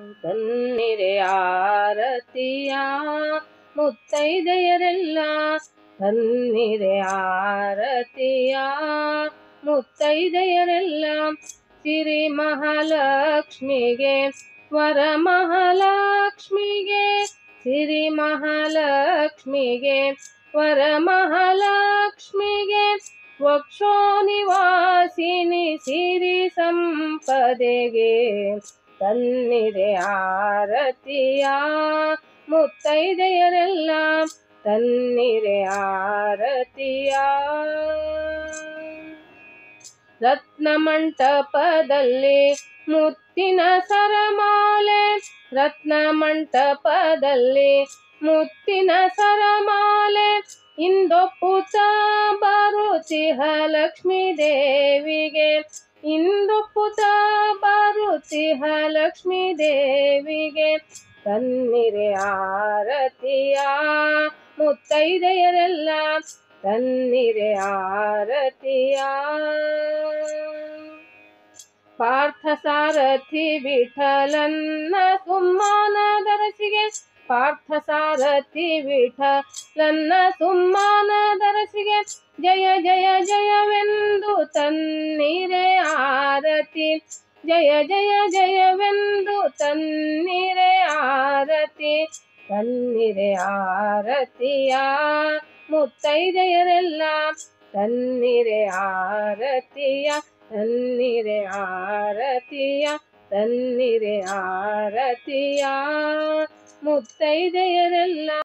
ತನ್ನಿರೆ ಆರತಿಯ ಮುತ್ತೈದೆಯರೆಲ್ಲ ತನ್ನಿರೆ ಆರತಿಯ ಮುತ್ತೈದೆಯರೆಲ್ಲ ಸಿರಿ ಮಹಾಲಕ್ಷ್ಮಿಗೆ ವರ ಮಹಾಲಕ್ಷ್ಮಿಗೆ ಸಿರಿ ಮಹಾಲಕ್ಷ್ಮಿಗೆ ವರ ಮಹಾಲಕ್ಷ್ಮಿಗೆ ವಕ್ಷೋ ನಿವಾಸಿನಿ ಸಿರಿ ಸಂಪದೆಗೆ ತನ್ನಿರೆ ಆರತಿಯ ಮುತ್ತೈದೆಯರೆಲ್ಲ ತನ್ನಿರೆ ಆರತಿಯ ರತ್ನ ಮಂಟಪದಲ್ಲಿ ಮುತ್ತಿನ ಸರಮಾಲೆ ರತ್ನ ಮಂಟಪದಲ್ಲಿ ಮುತ್ತಿನ ಸರಮಾಲೆ ಇಂದೊಪ್ಪುತ ಬರುತಿಹ ಲಕ್ಷ್ಮೀ ದೇವಿಗೆ ಇಂದೊಪ್ಪುತ ಬರುತಿಹ ಲಕ್ಷ್ಮೀ ದೇವಿಗೆ ತನ್ನಿರೆ ಆರತಿಯ ಮುತ್ತೈದೆಯರೆಲ್ಲ ತನ್ನಿರೆ ಆರತಿಯ ಪಾರ್ಥ ಸಾರಥಿ ವಿಠಲನ್ನ ಸುಮ್ಮಾನ ದರಸಿಗೆ ಪಾರ್ಥ ಸಾರಥಿ ವಿಠಲನ್ನ ಸುಮ್ಮಾನ ದರಸಿಗೆ ಜಯ ಜಯ ಜಯವೆಂದು ತನ್ನಿರೆ ಆರತಿ ಜಯ ಜಯ ಜಯವೆಂದು ತನ್ನಿರೆ ಆರತಿ ತನ್ನಿರೆ ಆರತಿಯ ಮುತ್ತೈದೆಯರೆಲ್ಲ ತನ್ನಿರೆ ಆರತಿಯ ತನ್ನಿರೆ ಆರತಿಯ ತನ್ನಿರೆ ಆರತಿಯ ಮುತ್ತೈದೆಯರೆಲ್ಲ